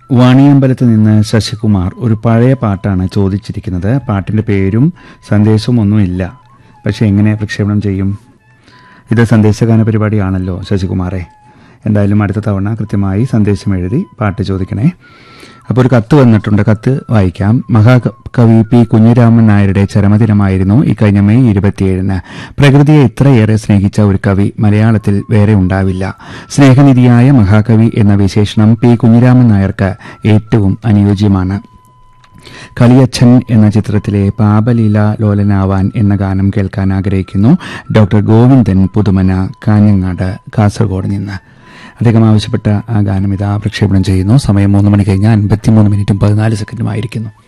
വാണിയമ്പലത്ത് നിന്ന് ശശികുമാർ ഒരു പഴയ പാട്ടാണ് ചോദിച്ചിരിക്കുന്നത് പാട്ടിന്റെ പേരും സന്ദേശവും ഒന്നുമില്ല പക്ഷെ എങ്ങനെ പ്രക്ഷേപണം ചെയ്യും ഇത് സന്ദേശഗാന പരിപാടിയാണല്ലോ ശശികുമാറെ എന്തായാലും അടുത്ത തവണ കൃത്യമായി സന്ദേശം എഴുതി പാട്ട് ചോദിക്കണേ അപ്പോൾ ഒരു കത്ത് വന്നിട്ടുണ്ട് കത്ത് വായിക്കാം മഹാകവി പി കുഞ്ഞിരാമൻ നായരുടെ ചരമദിനമായിരുന്നു ഇക്കഴിഞ്ഞ മെയ് ഇരുപത്തിയേഴിന് പ്രകൃതിയെ ഇത്രയേറെ സ്നേഹിച്ച ഒരു കവി മലയാളത്തിൽ വേറെ ഉണ്ടാവില്ല സ്നേഹനിധിയായ മഹാകവി എന്ന വിശേഷണം പി കുഞ്ഞിരാമൻ നായർക്ക് ഏറ്റവും അനുയോജ്യമാണ് കളിയച്ഛൻ എന്ന ചിത്രത്തിലെ പാപലീല ലോലനാവാൻ എന്ന ഗാനം കേൾക്കാൻ ആഗ്രഹിക്കുന്നു ഡോക്ടർ ഗോവിന്ദൻ പുതുമന കാഞ്ഞങ്ങാട് കാസർഗോഡ് നിന്ന് അദ്ദേഹം ആവശ്യപ്പെട്ട ആ ഗാനം ഇതാ പ്രക്ഷേപണം ചെയ്യുന്നു സമയം മൂന്ന് മണി കഴിഞ്ഞ് അൻപത്തിമൂന്ന് മിനിറ്റും പതിനാല് സെക്കൻഡുമായിരിക്കുന്നു